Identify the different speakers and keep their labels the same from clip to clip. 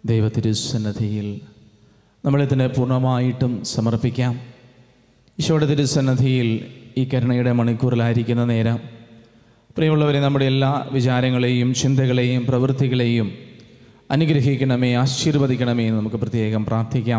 Speaker 1: ദൈവത്തിരുസന്നധിയിൽ നമ്മളെ തന്നെ പൂർണ്ണമായിട്ടും സമർപ്പിക്കാം ഈശോയുടെ തിരുസന്നധിയിൽ ഈ കരുണയുടെ മണിക്കൂറിലായിരിക്കുന്ന നേരം പ്രിയമുള്ളവരെ നമ്മുടെ എല്ലാ വിചാരങ്ങളെയും ചിന്തകളെയും പ്രവൃത്തികളെയും അനുഗ്രഹിക്കണമേ ആശീർവദിക്കണമേ എന്ന് നമുക്ക് പ്രത്യേകം പ്രാർത്ഥിക്കാം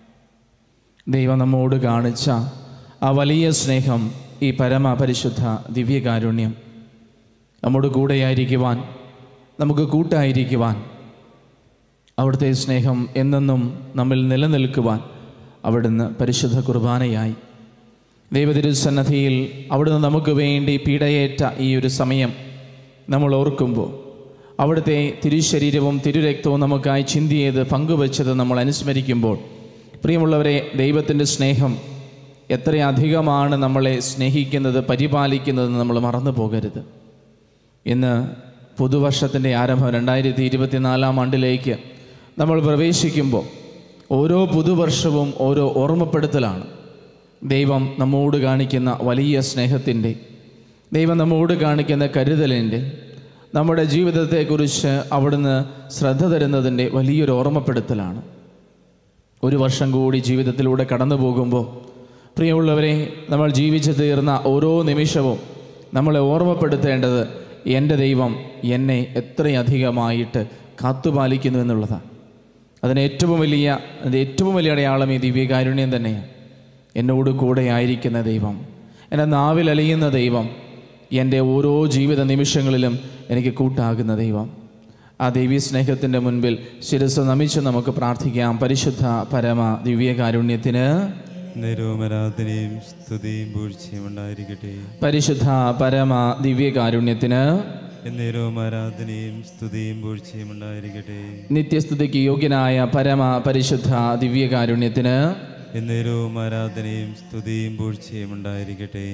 Speaker 1: ദൈവം നമ്മോട് കാണിച്ച ആ വലിയ സ്നേഹം ഈ പരമ പരിശുദ്ധ ദിവ്യകാരുണ്യം നമ്മോട് കൂടെയായിരിക്കുവാൻ നമുക്ക് കൂട്ടായിരിക്കുവാൻ അവിടുത്തെ സ്നേഹം എന്നെന്നും നമ്മിൽ നിലനിൽക്കുവാൻ അവിടുന്ന് പരിശുദ്ധ കുർബാനയായി ദൈവതിരുസന്നധിയിൽ അവിടുന്ന് നമുക്ക് വേണ്ടി പീഡയേറ്റ ഈ ഒരു സമയം നമ്മൾ ഓർക്കുമ്പോൾ അവിടുത്തെ തിരുശരീരവും തിരുരക്തവും നമുക്കായി ചിന്തിയത് പങ്കുവച്ചത് നമ്മൾ അനുസ്മരിക്കുമ്പോൾ പ്രിയമുള്ളവരെ ദൈവത്തിൻ്റെ സ്നേഹം എത്രയധികമാണ് നമ്മളെ സ്നേഹിക്കുന്നത് പരിപാലിക്കുന്നതെന്ന് നമ്മൾ മറന്നു പോകരുത് ഇന്ന് പുതുവർഷത്തിൻ്റെ ആരംഭം രണ്ടായിരത്തി ഇരുപത്തിനാലാം ആണ്ടിലേക്ക് നമ്മൾ പ്രവേശിക്കുമ്പോൾ ഓരോ പുതുവർഷവും ഓരോ ഓർമ്മപ്പെടുത്തലാണ് ദൈവം നമ്മോട് കാണിക്കുന്ന വലിയ സ്നേഹത്തിൻ്റെ ദൈവം നമ്മോട് കാണിക്കുന്ന കരുതലിൻ്റെ നമ്മുടെ ജീവിതത്തെക്കുറിച്ച് അവിടുന്ന് ശ്രദ്ധ തരുന്നതിൻ്റെ വലിയൊരു ഓർമ്മപ്പെടുത്തലാണ് ഒരു വർഷം കൂടി ജീവിതത്തിലൂടെ കടന്നു പോകുമ്പോൾ പ്രിയമുള്ളവരെ നമ്മൾ ജീവിച്ചു തീർന്ന ഓരോ നിമിഷവും നമ്മളെ ഓർമ്മപ്പെടുത്തേണ്ടത് എൻ്റെ ദൈവം എന്നെ എത്രയധികമായിട്ട് കാത്തുപാലിക്കുന്നു എന്നുള്ളതാണ് അതിന് ഏറ്റവും വലിയ അതിൻ്റെ ഏറ്റവും വലിയ അടയാളം ഈ ദിവ്യകാരുണ്യം തന്നെയാണ് എന്നോട് കൂടെ ആയിരിക്കുന്ന ദൈവം എൻ്റെ നാവിൽ അലിയുന്ന ദൈവം എൻ്റെ ഓരോ ജീവിത നിമിഷങ്ങളിലും എനിക്ക് കൂട്ടാകുന്ന ദൈവം ആ ദൈവീ സ്നേഹത്തിൻ്റെ മുൻപിൽ ശിരസ് നമിച്ച് നമുക്ക് പ്രാർത്ഥിക്കാം പരിശുദ്ധ പരമ ദിവ്യകാരുണ്യത്തിന്
Speaker 2: നിരോമരാധനയും സ്തുതിയും പൂഴ്ചയും ഉണ്ടായിരിക്കട്ടെ
Speaker 1: പരിശുദ്ധ പരമ ദിവ്യകാരുണ്യത്തിന്
Speaker 2: എന്നേരവും ആരാധനയും സ്തുതിയും പൂഴ്ചയും ഉണ്ടായിരിക്കട്ടെ
Speaker 1: നിത്യസ്തുതിക്ക് യോഗ്യനായ പരമ പരിശുദ്ധ ദിവ്യകാരുണ്യത്തിന്
Speaker 2: എന്നേരവും ആരാധനയും സ്തുതിയും പൂഴ്ചയും ഉണ്ടായിരിക്കട്ടെ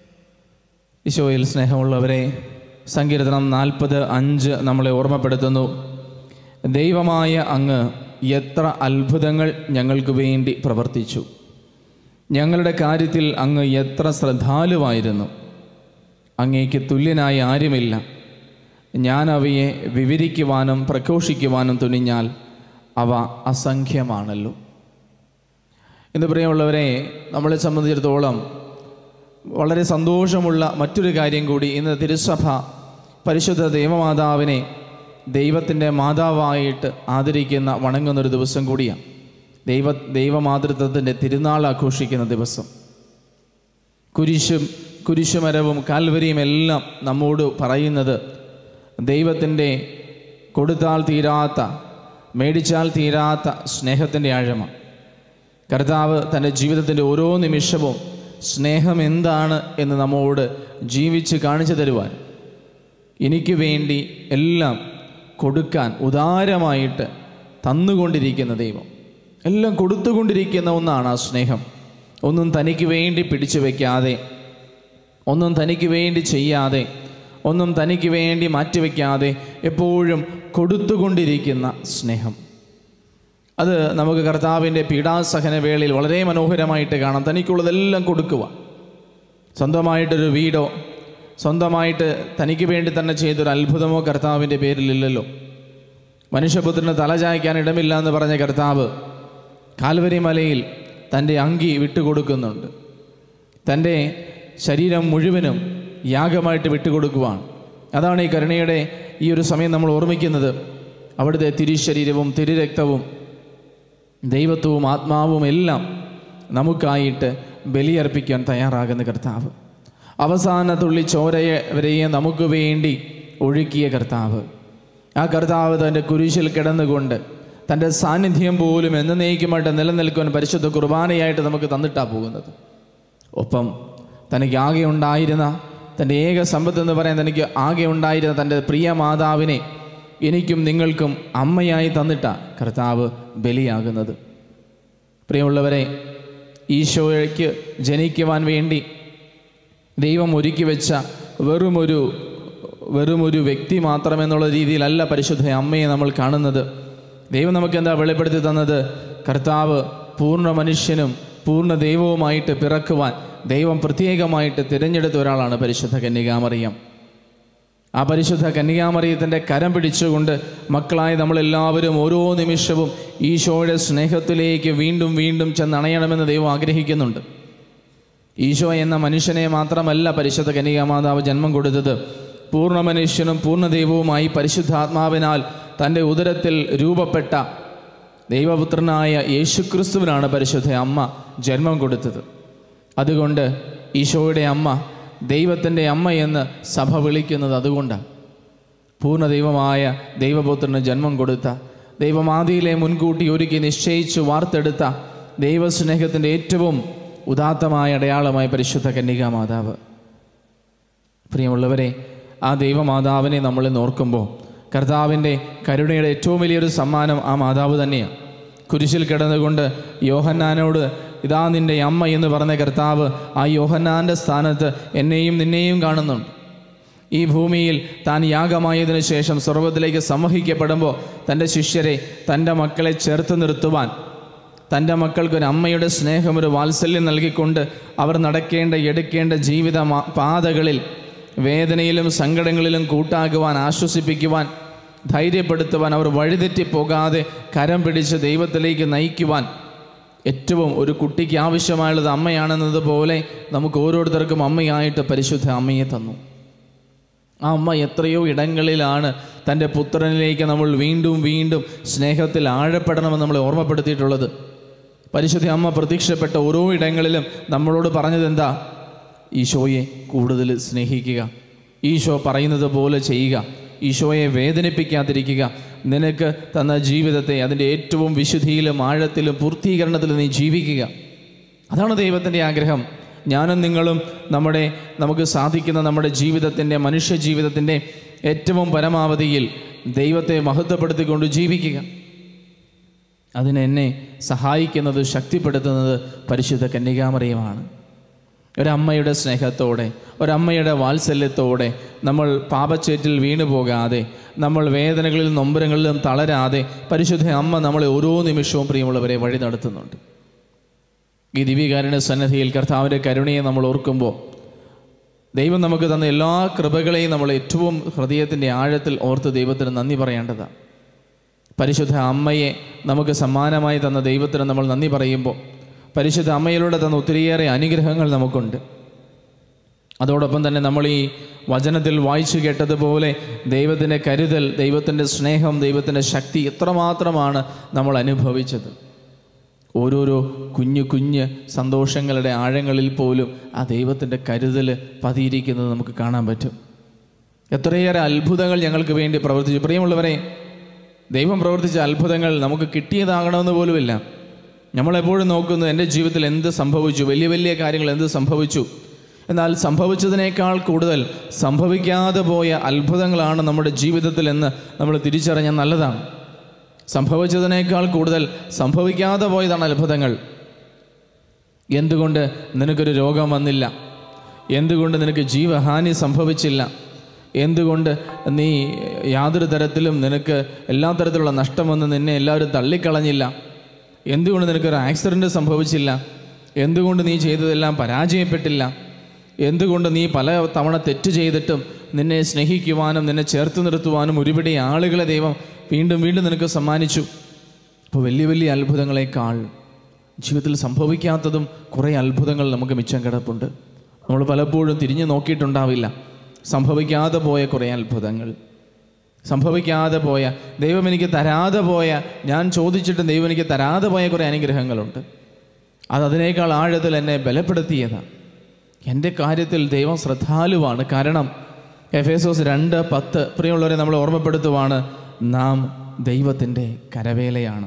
Speaker 1: ഈശോയിൽ സ്നേഹമുള്ളവരെ സങ്കീർത്തനം നാൽപ്പത് അഞ്ച് നമ്മളെ ഓർമ്മപ്പെടുത്തുന്നു ദൈവമായ അങ്ങ് എത്ര അത്ഭുതങ്ങൾ ഞങ്ങൾക്ക് വേണ്ടി പ്രവർത്തിച്ചു ഞങ്ങളുടെ കാര്യത്തിൽ അങ്ങ് എത്ര ശ്രദ്ധാലുവായിരുന്നു അങ്ങേക്ക് തുല്യനായി ആരുമില്ല ഞാൻ അവയെ വിവരിക്കുവാനും പ്രഘോഷിക്കുവാനും തുനിഞ്ഞാൽ അവ അസംഖ്യമാണല്ലോ എന്ന് പ്രിയമുള്ളവരെ നമ്മളെ സംബന്ധിച്ചിടത്തോളം വളരെ സന്തോഷമുള്ള മറ്റൊരു കാര്യം കൂടി ഇന്ന് തിരുസഭ പരിശുദ്ധ ദൈവമാതാവിനെ ദൈവത്തിൻ്റെ മാതാവായിട്ട് ആദരിക്കുന്ന വണങ്ങുന്നൊരു ദിവസം കൂടിയാണ് ദൈവ ദൈവമാതൃത്വത്തിൻ്റെ തിരുനാൾ ആഘോഷിക്കുന്ന ദിവസം കുരിശും കുരിശുമരവും കാൽവരിയും എല്ലാം നമ്മോട് പറയുന്നത് ദൈവത്തിൻ്റെ കൊടുത്താൽ തീരാത്ത മേടിച്ചാൽ തീരാത്ത സ്നേഹത്തിൻ്റെ ആഴമാണ് കർത്താവ് തൻ്റെ ജീവിതത്തിൻ്റെ ഓരോ നിമിഷവും സ്നേഹം എന്താണ് എന്ന് നമ്മോട് ജീവിച്ച് കാണിച്ചു തരുവാൻ എനിക്ക് വേണ്ടി എല്ലാം കൊടുക്കാൻ ഉദാരമായിട്ട് തന്നുകൊണ്ടിരിക്കുന്ന ദൈവം എല്ലാം കൊടുത്തുകൊണ്ടിരിക്കുന്ന ഒന്നാണ് ആ സ്നേഹം ഒന്നും തനിക്ക് വേണ്ടി പിടിച്ചു വയ്ക്കാതെ ഒന്നും തനിക്ക് വേണ്ടി ചെയ്യാതെ ഒന്നും തനിക്ക് വേണ്ടി മാറ്റിവെക്കാതെ എപ്പോഴും കൊടുത്തുകൊണ്ടിരിക്കുന്ന സ്നേഹം അത് നമുക്ക് കർത്താവിൻ്റെ പീഡാസഹന വേളയിൽ വളരെ മനോഹരമായിട്ട് കാണാം തനിക്കുള്ളതെല്ലാം കൊടുക്കുക സ്വന്തമായിട്ടൊരു വീടോ സ്വന്തമായിട്ട് തനിക്ക് വേണ്ടി തന്നെ ചെയ്തൊരു അത്ഭുതമോ കർത്താവിൻ്റെ പേരിലില്ലല്ലോ മനുഷ്യപുത്രന് തലചായ്ക്കാൻ ഇടമില്ല എന്ന് പറഞ്ഞ കർത്താവ് കാൽവരി മലയിൽ തൻ്റെ അങ്കി വിട്ടുകൊടുക്കുന്നുണ്ട് തൻ്റെ ശരീരം മുഴുവനും യാഗമായിട്ട് വിട്ടുകൊടുക്കുവാണ് അതാണ് ഈ കരുണയുടെ ഈ ഒരു സമയം നമ്മൾ ഓർമ്മിക്കുന്നത് അവിടുത്തെ തിരുശരീരവും തിരുരക്തവും ദൈവത്വവും ആത്മാവും എല്ലാം നമുക്കായിട്ട് ബലിയർപ്പിക്കാൻ തയ്യാറാകുന്ന കർത്താവ് അവസാന തുള്ളി ചോരയെ വരെയെ നമുക്ക് വേണ്ടി ഒഴുക്കിയ കർത്താവ് ആ കർത്താവ് തൻ്റെ കുരിശിൽ കിടന്നുകൊണ്ട് തൻ്റെ സാന്നിധ്യം പോലും എന്നേക്കുമായിട്ട് നിലനിൽക്കുവാൻ പരിശുദ്ധ കുർബാനയായിട്ട് നമുക്ക് തന്നിട്ടാണ് പോകുന്നത് ഒപ്പം തനിക്ക് ആകെ ഉണ്ടായിരുന്ന തൻ്റെ ഏക സമ്പത്ത് എന്ന് പറയാൻ തനിക്ക് ആകെ ഉണ്ടായിരുന്ന തൻ്റെ പ്രിയ മാതാവിനെ എനിക്കും നിങ്ങൾക്കും അമ്മയായി തന്നിട്ട കർത്താവ് ബലിയാകുന്നത് പ്രിയമുള്ളവരെ ഈശോയ്ക്ക് ജനിക്കുവാൻ വേണ്ടി ദൈവം ഒരുക്കി വെച്ച വെറുമൊരു വെറുമൊരു വ്യക്തി മാത്രമെന്നുള്ള രീതിയിലല്ല പരിശുദ്ധ അമ്മയെ നമ്മൾ കാണുന്നത് ദൈവം നമുക്ക് എന്താ വെളിപ്പെടുത്തി തന്നത് കർത്താവ് പൂർണ്ണ മനുഷ്യനും പൂർണ്ണ ദൈവവുമായിട്ട് പിറക്കുവാൻ ദൈവം പ്രത്യേകമായിട്ട് തിരഞ്ഞെടുത്ത ഒരാളാണ് പരിശുദ്ധ കന്യകാമറിയം ആ പരിശുദ്ധ കന്യാമറിയത്തിൻ്റെ കരം പിടിച്ചുകൊണ്ട് മക്കളായി നമ്മളെല്ലാവരും ഓരോ നിമിഷവും ഈശോയുടെ സ്നേഹത്തിലേക്ക് വീണ്ടും വീണ്ടും ചെന്നണയണമെന്ന് ദൈവം ആഗ്രഹിക്കുന്നുണ്ട് ഈശോ എന്ന മനുഷ്യനെ മാത്രമല്ല പരിശുദ്ധ കന്യകാമാതാവ് ജന്മം കൊടുത്തത് പൂർണ്ണ മനുഷ്യനും പൂർണ്ണ ദൈവവുമായി പരിശുദ്ധാത്മാവിനാൽ തൻ്റെ ഉദരത്തിൽ രൂപപ്പെട്ട ദൈവപുത്രനായ യേശുക്രിസ്തുവിനാണ് പരിശുദ്ധ അമ്മ ജന്മം കൊടുത്തത് അതുകൊണ്ട് ഈശോയുടെ അമ്മ ദൈവത്തിൻ്റെ അമ്മ എന്ന് സഭ വിളിക്കുന്നത് അതുകൊണ്ടാണ് പൂർണ്ണ ദൈവമായ ദൈവപുത്രന് ജന്മം കൊടുത്ത ദൈവമാതിയിലെ മുൻകൂട്ടി ഒരുക്കി നിശ്ചയിച്ച് വാർത്തെടുത്ത ദൈവസ്നേഹത്തിൻ്റെ ഏറ്റവും ഉദാത്തമായ അടയാളമായ പരിശുദ്ധ കന്യകാ മാതാവ് പ്രിയമുള്ളവരെ ആ ദൈവമാതാവിനെ നമ്മൾ നോർക്കുമ്പോൾ കർത്താവിൻ്റെ കരുണയുടെ ഏറ്റവും വലിയൊരു സമ്മാനം ആ മാതാവ് തന്നെയാണ് കുരിശിൽ കിടന്നുകൊണ്ട് യോഹന്നാനോട് ഇതാ നിൻ്റെ അമ്മ എന്ന് പറഞ്ഞ കർത്താവ് ആ യോഹന്നാൻ്റെ സ്ഥാനത്ത് എന്നെയും നിന്നെയും കാണുന്നുണ്ട് ഈ ഭൂമിയിൽ താൻ യാഗമായതിനു ശേഷം സ്വർഗത്തിലേക്ക് സംവഹിക്കപ്പെടുമ്പോൾ തൻ്റെ ശിഷ്യരെ തൻ്റെ മക്കളെ ചേർത്ത് നിർത്തുവാൻ തൻ്റെ മക്കൾക്ക് ഒരു അമ്മയുടെ സ്നേഹം ഒരു വാത്സല്യം നൽകിക്കൊണ്ട് അവർ നടക്കേണ്ട എടുക്കേണ്ട ജീവിത മാ- പാതകളിൽ വേദനയിലും സങ്കടങ്ങളിലും കൂട്ടാകുവാൻ ആശ്വസിപ്പിക്കുവാൻ ധൈര്യപ്പെടുത്തുവാൻ അവർ വഴിതെറ്റി പോകാതെ കരം പിടിച്ച് ദൈവത്തിലേക്ക് നയിക്കുവാൻ ഏറ്റവും ഒരു കുട്ടിക്ക് ആവശ്യമായുള്ളത് അമ്മയാണെന്നതുപോലെ നമുക്ക് ഓരോരുത്തർക്കും അമ്മയായിട്ട് പരിശുദ്ധ അമ്മയെ തന്നു ആ അമ്മ എത്രയോ ഇടങ്ങളിലാണ് തൻ്റെ പുത്രനിലേക്ക് നമ്മൾ വീണ്ടും വീണ്ടും സ്നേഹത്തിൽ ആഴപ്പെടണമെന്ന് നമ്മളെ ഓർമ്മപ്പെടുത്തിയിട്ടുള്ളത് പരിശുദ്ധ അമ്മ പ്രത്യക്ഷപ്പെട്ട ഓരോ ഇടങ്ങളിലും നമ്മളോട് പറഞ്ഞത് എന്താ ഈശോയെ കൂടുതൽ സ്നേഹിക്കുക ഈശോ പറയുന്നത് പോലെ ചെയ്യുക ഈശോയെ വേദനിപ്പിക്കാതിരിക്കുക നിനക്ക് തന്ന ജീവിതത്തെ അതിൻ്റെ ഏറ്റവും വിശുദ്ധിയിലും ആഴത്തിലും പൂർത്തീകരണത്തിലും നീ ജീവിക്കുക അതാണ് ദൈവത്തിൻ്റെ ആഗ്രഹം ഞാനും നിങ്ങളും നമ്മുടെ നമുക്ക് സാധിക്കുന്ന നമ്മുടെ ജീവിതത്തിൻ്റെ മനുഷ്യ ജീവിതത്തിൻ്റെ ഏറ്റവും പരമാവധിയിൽ ദൈവത്തെ മഹത്വപ്പെടുത്തിക്കൊണ്ട് ജീവിക്കുക അതിന് എന്നെ സഹായിക്കുന്നത് ശക്തിപ്പെടുത്തുന്നത് പരിശുദ്ധ കന്യകാമറിയമാണ് ഒരമ്മയുടെ സ്നേഹത്തോടെ ഒരമ്മയുടെ വാത്സല്യത്തോടെ നമ്മൾ പാപച്ചേറ്റിൽ വീണു പോകാതെ നമ്മൾ വേദനകളിൽ നൊമ്പരങ്ങളിലും തളരാതെ പരിശുദ്ധ അമ്മ നമ്മളെ ഓരോ നിമിഷവും പ്രിയമുള്ളവരെ വഴി നടത്തുന്നുണ്ട് ഈ ദിവ്യകാരുണ്യ സന്നദ്ധിയിൽ കർത്താവിൻ്റെ കരുണയെ നമ്മൾ ഓർക്കുമ്പോൾ ദൈവം നമുക്ക് തന്ന എല്ലാ കൃപകളെയും നമ്മൾ ഏറ്റവും ഹൃദയത്തിൻ്റെ ആഴത്തിൽ ഓർത്ത് ദൈവത്തിന് നന്ദി പറയേണ്ടതാണ് പരിശുദ്ധ അമ്മയെ നമുക്ക് സമ്മാനമായി തന്ന ദൈവത്തിന് നമ്മൾ നന്ദി പറയുമ്പോൾ പരിശുദ്ധ അമ്മയിലൂടെ തന്ന ഒത്തിരിയേറെ അനുഗ്രഹങ്ങൾ നമുക്കുണ്ട് അതോടൊപ്പം തന്നെ നമ്മൾ ഈ വചനത്തിൽ വായിച്ചു കേട്ടതുപോലെ ദൈവത്തിൻ്റെ കരുതൽ ദൈവത്തിൻ്റെ സ്നേഹം ദൈവത്തിൻ്റെ ശക്തി എത്രമാത്രമാണ് നമ്മൾ അനുഭവിച്ചത് ഓരോരോ കുഞ്ഞു കുഞ്ഞ് സന്തോഷങ്ങളുടെ ആഴങ്ങളിൽ പോലും ആ ദൈവത്തിൻ്റെ കരുതൽ പതിയിരിക്കുന്നത് നമുക്ക് കാണാൻ പറ്റും എത്രയേറെ അത്ഭുതങ്ങൾ ഞങ്ങൾക്ക് വേണ്ടി പ്രവർത്തിച്ചു പ്രിയമുള്ളവരെ ദൈവം പ്രവർത്തിച്ച അത്ഭുതങ്ങൾ നമുക്ക് കിട്ടിയതാകണമെന്ന് പോലുമില്ല നമ്മളെപ്പോഴും നോക്കുന്നത് എൻ്റെ ജീവിതത്തിൽ എന്ത് സംഭവിച്ചു വലിയ വലിയ കാര്യങ്ങൾ എന്ത് സംഭവിച്ചു എന്നാൽ സംഭവിച്ചതിനേക്കാൾ കൂടുതൽ സംഭവിക്കാതെ പോയ അത്ഭുതങ്ങളാണ് നമ്മുടെ ജീവിതത്തിൽ എന്ന് നമ്മൾ തിരിച്ചറിഞ്ഞാൽ നല്ലതാണ് സംഭവിച്ചതിനേക്കാൾ കൂടുതൽ സംഭവിക്കാതെ പോയതാണ് അത്ഭുതങ്ങൾ എന്തുകൊണ്ട് നിനക്കൊരു രോഗം വന്നില്ല എന്തുകൊണ്ട് നിനക്ക് ജീവഹാനി സംഭവിച്ചില്ല എന്തുകൊണ്ട് നീ യാതൊരു തരത്തിലും നിനക്ക് എല്ലാ തരത്തിലുള്ള നഷ്ടം വന്ന് നിന്നെ എല്ലാവരും തള്ളിക്കളഞ്ഞില്ല എന്തുകൊണ്ട് നിനക്കൊരു ആക്സിഡൻറ്റ് സംഭവിച്ചില്ല എന്തുകൊണ്ട് നീ ചെയ്തതെല്ലാം പരാജയപ്പെട്ടില്ല എന്തുകൊണ്ട് നീ പല തവണ തെറ്റ് ചെയ്തിട്ടും നിന്നെ സ്നേഹിക്കുവാനും നിന്നെ ചേർത്ത് നിർത്തുവാനും ഒരുപിടി ആളുകളെ ദൈവം വീണ്ടും വീണ്ടും നിനക്ക് സമ്മാനിച്ചു അപ്പോൾ വലിയ വലിയ അത്ഭുതങ്ങളെക്കാൾ ജീവിതത്തിൽ സംഭവിക്കാത്തതും കുറേ അത്ഭുതങ്ങൾ നമുക്ക് മിച്ചം കിടപ്പുണ്ട് നമ്മൾ പലപ്പോഴും തിരിഞ്ഞു നോക്കിയിട്ടുണ്ടാവില്ല സംഭവിക്കാതെ പോയ കുറേ അത്ഭുതങ്ങൾ സംഭവിക്കാതെ പോയ ദൈവം എനിക്ക് തരാതെ പോയ ഞാൻ ചോദിച്ചിട്ടും ദൈവം എനിക്ക് തരാതെ പോയ കുറേ അനുഗ്രഹങ്ങളുണ്ട് അത് അതിനേക്കാൾ ആഴത്തിൽ എന്നെ ബലപ്പെടുത്തിയതാണ് എൻ്റെ കാര്യത്തിൽ ദൈവം ശ്രദ്ധാലുവാണ് കാരണം എഫ് എസ് രണ്ട് പത്ത് പ്രിയമുള്ളവരെ നമ്മൾ ഓർമ്മപ്പെടുത്തുവാണ് നാം ദൈവത്തിൻ്റെ കരവേലയാണ്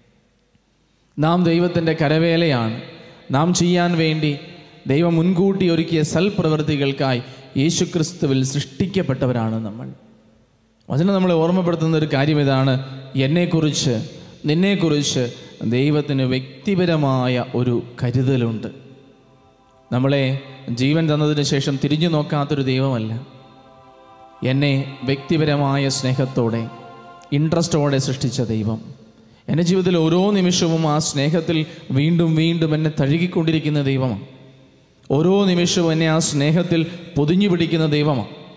Speaker 1: നാം ദൈവത്തിൻ്റെ കരവേലയാണ് നാം ചെയ്യാൻ വേണ്ടി ദൈവം മുൻകൂട്ടി ഒരുക്കിയ സൽപ്രവൃത്തികൾക്കായി യേശുക്രിസ്തുവിൽ സൃഷ്ടിക്കപ്പെട്ടവരാണ് നമ്മൾ വചനം നമ്മളെ ഓർമ്മപ്പെടുത്തുന്ന ഒരു കാര്യം ഇതാണ് എന്നെക്കുറിച്ച് നിന്നെക്കുറിച്ച് ദൈവത്തിന് വ്യക്തിപരമായ ഒരു കരുതലുണ്ട് നമ്മളെ ജീവൻ തന്നതിന് ശേഷം തിരിഞ്ഞു നോക്കാത്തൊരു ദൈവമല്ല എന്നെ വ്യക്തിപരമായ സ്നേഹത്തോടെ ഇൻട്രസ്റ്റോടെ സൃഷ്ടിച്ച ദൈവം എൻ്റെ ജീവിതത്തിൽ ഓരോ നിമിഷവും ആ സ്നേഹത്തിൽ വീണ്ടും വീണ്ടും എന്നെ തഴുകിക്കൊണ്ടിരിക്കുന്ന ദൈവമാണ് ഓരോ നിമിഷവും എന്നെ ആ സ്നേഹത്തിൽ പൊതിഞ്ഞു പിടിക്കുന്ന ദൈവമാണ്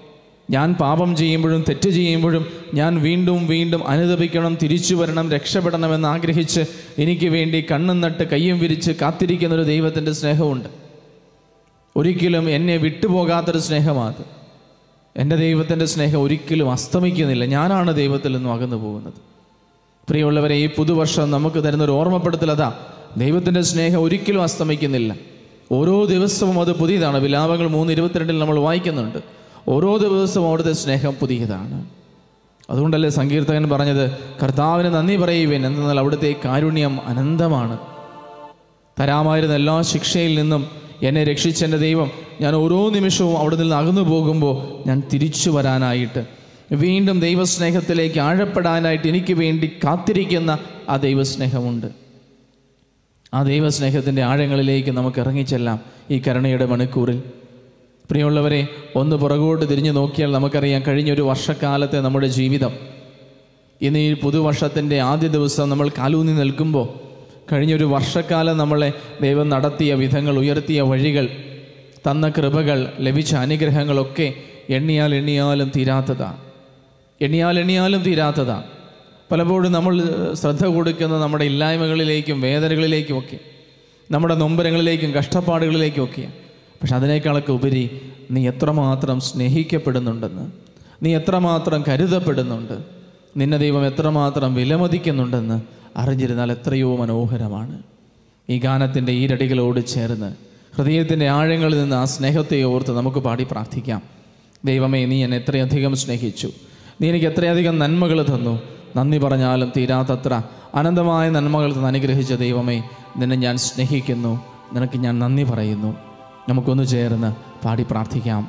Speaker 1: ഞാൻ പാപം ചെയ്യുമ്പോഴും തെറ്റ് ചെയ്യുമ്പോഴും ഞാൻ വീണ്ടും വീണ്ടും അനുദപിക്കണം തിരിച്ചു വരണം രക്ഷപ്പെടണമെന്ന് ആഗ്രഹിച്ച് എനിക്ക് വേണ്ടി കണ്ണും നട്ട് കയ്യും വിരിച്ച് കാത്തിരിക്കുന്ന ഒരു ദൈവത്തിൻ്റെ സ്നേഹമുണ്ട് ഒരിക്കലും എന്നെ വിട്ടുപോകാത്തൊരു സ്നേഹമാണ് എൻ്റെ ദൈവത്തിൻ്റെ സ്നേഹം ഒരിക്കലും അസ്തമിക്കുന്നില്ല ഞാനാണ് ദൈവത്തിൽ നിന്നും അകന്നു പോകുന്നത് പ്രിയമുള്ളവരെ ഈ പുതുവർഷം നമുക്ക് തരുന്ന ഒരു ഓർമ്മപ്പെടുത്തൽ അതാ ദൈവത്തിൻ്റെ സ്നേഹം ഒരിക്കലും അസ്തമിക്കുന്നില്ല ഓരോ ദിവസവും അത് പുതിയതാണ് വിലാപങ്ങൾ മൂന്ന് ഇരുപത്തിരണ്ടിൽ നമ്മൾ വായിക്കുന്നുണ്ട് ഓരോ ദിവസവും അവിടുത്തെ സ്നേഹം പുതിയതാണ് അതുകൊണ്ടല്ലേ സങ്കീർത്തകൻ പറഞ്ഞത് കർത്താവിന് നന്ദി പറയുവേൻ എന്നാൽ അവിടുത്തെ കാരുണ്യം അനന്തമാണ് തരാമായിരുന്ന എല്ലാ ശിക്ഷയിൽ നിന്നും എന്നെ രക്ഷിച്ച എൻ്റെ ദൈവം ഞാൻ ഓരോ നിമിഷവും അവിടെ നിന്ന് അകന്നു പോകുമ്പോൾ ഞാൻ തിരിച്ചു വരാനായിട്ട് വീണ്ടും ദൈവസ്നേഹത്തിലേക്ക് ആഴപ്പെടാനായിട്ട് എനിക്ക് വേണ്ടി കാത്തിരിക്കുന്ന ആ ദൈവസ്നേഹമുണ്ട് ആ ദൈവസ്നേഹത്തിൻ്റെ ആഴങ്ങളിലേക്ക് നമുക്ക് ഇറങ്ങിച്ചെല്ലാം ഈ കരുണയുടെ മണിക്കൂറിൽ പ്രിയമുള്ളവരെ ഒന്ന് പുറകോട്ട് തിരിഞ്ഞു നോക്കിയാൽ നമുക്കറിയാം കഴിഞ്ഞൊരു വർഷക്കാലത്തെ നമ്മുടെ ജീവിതം ഇന്ന് ഈ പുതുവർഷത്തിൻ്റെ ആദ്യ ദിവസം നമ്മൾ കാലൂന്നി നിൽക്കുമ്പോൾ കഴിഞ്ഞൊരു വർഷക്കാലം നമ്മളെ ദൈവം നടത്തിയ വിധങ്ങൾ ഉയർത്തിയ വഴികൾ തന്ന കൃപകൾ ലഭിച്ച അനുഗ്രഹങ്ങളൊക്കെ എണ്ണിയാൽ എണ്ണിയാലും തീരാത്തതാണ് എണ്ണിയാൽ എണ്ണിയാലും തീരാത്തതാണ് പലപ്പോഴും നമ്മൾ ശ്രദ്ധ കൊടുക്കുന്ന നമ്മുടെ ഇല്ലായ്മകളിലേക്കും വേദനകളിലേക്കുമൊക്കെ നമ്മുടെ നൊമ്പരങ്ങളിലേക്കും കഷ്ടപ്പാടുകളിലേക്കുമൊക്കെയാണ് പക്ഷെ അതിനേക്കാളൊക്കെ ഉപരി നീ എത്രമാത്രം സ്നേഹിക്കപ്പെടുന്നുണ്ടെന്ന് നീ എത്രമാത്രം കരുതപ്പെടുന്നുണ്ട് നിന്നെ ദൈവം എത്രമാത്രം വിലമതിക്കുന്നുണ്ടെന്ന് അറിഞ്ഞിരുന്നാൽ എത്രയോ മനോഹരമാണ് ഈ ഗാനത്തിൻ്റെ ഈരടികളോട് ചേർന്ന് ഹൃദയത്തിൻ്റെ ആഴങ്ങളിൽ നിന്ന് ആ സ്നേഹത്തെ ഓർത്ത് നമുക്ക് പാടി പ്രാർത്ഥിക്കാം ദൈവമേ നീ എന്നെ എത്രയധികം സ്നേഹിച്ചു നീ എനിക്ക് എത്രയധികം നന്മകൾ തന്നു നന്ദി പറഞ്ഞാലും തീരാത്തത്ര അനന്തമായ നന്മകൾ തന്ന് അനുഗ്രഹിച്ച ദൈവമേ നിന്നെ ഞാൻ സ്നേഹിക്കുന്നു നിനക്ക് ഞാൻ നന്ദി പറയുന്നു നമുക്കൊന്ന് ചേർന്ന് പാടി പ്രാർത്ഥിക്കാം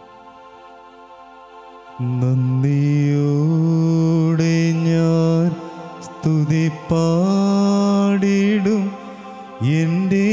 Speaker 2: നന്ദിയോടെ ഞാൻ സ്തുതി പാടിടും എൻ്റെ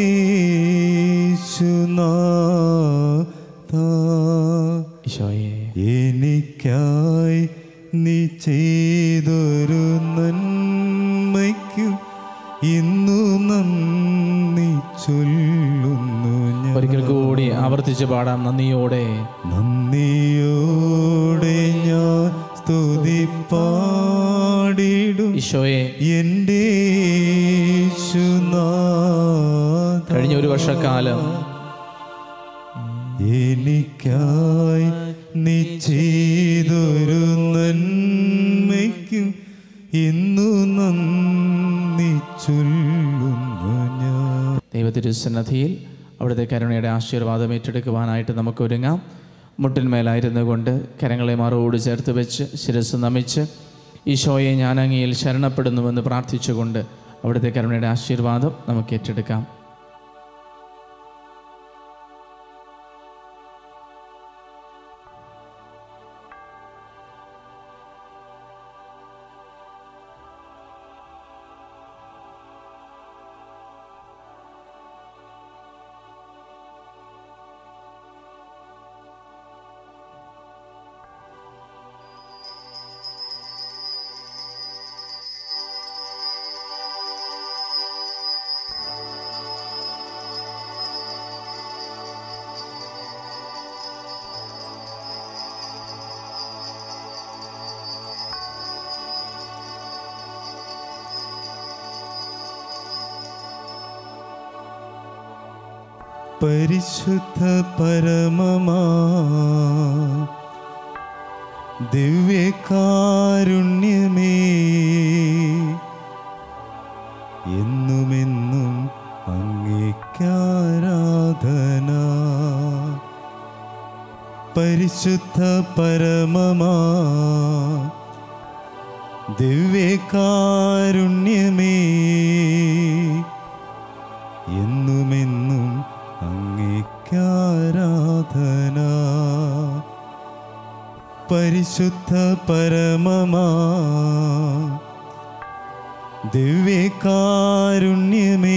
Speaker 2: യേശുനാഥ.
Speaker 1: ഈശോയെ
Speaker 2: എനിക്കായി നീ ചെയ്തൊരു നന്മയ്ക്കു ഇന്നു നന്ദി ചൊല്ലുന്നു ഞാൻ
Speaker 1: ഒരിക്കൽ കൂടി ആവർത്തിച്ച് പാടാം നന്ദിയോടെ
Speaker 2: നന്ദിയോടെ ഞാൻ സ്തുതി പാടിടും
Speaker 1: ഈശോയെ
Speaker 2: എൻ്റെ യേശുനാഥ.
Speaker 1: കഴിഞ്ഞ ഒരു വർഷക്കാലം
Speaker 2: എനിക്കായി നീ ചെയ്തൊരു നന്മയ്ക്കും ഇന്നു നന്ദി ചൊല്ലുന്നു ഞാൻ
Speaker 1: ദൈവത്തിരുസന്നധിയിൽ അവിടുത്തെ കരുണയുടെ ആശീർവാദം ഏറ്റെടുക്കുവാനായിട്ട് നമുക്ക് ഒരുങ്ങാം മുട്ടിന്മേലായിരുന്നു കൊണ്ട് കരങ്ങളെ മറവോട് ചേർത്ത് വെച്ച് ശിരസ് നമിച്ച് ഈശോയെ ഞാൻ അങ്ങയിൽ ശരണപ്പെടുന്നുവെന്ന് പ്രാർത്ഥിച്ചുകൊണ്ട് അവിടുത്തെ കരുണയുടെ ആശീർവാദം നമുക്ക് ഏറ്റെടുക്കാം
Speaker 2: പരിശുദ്ധ പരമമാ ദിവ്യകാരുണ്യമേ എന്നുമെന്നും അങ്ങേക്കാരാധന പരിശുദ്ധ പരമമാ ദിവ്യകാരുണ്യമേ എന്നുമെന്നും അങ്ങേക്കാരാധന പരിശുദ്ധ പരമമാ ദിവ്യകാരുണ്യമേ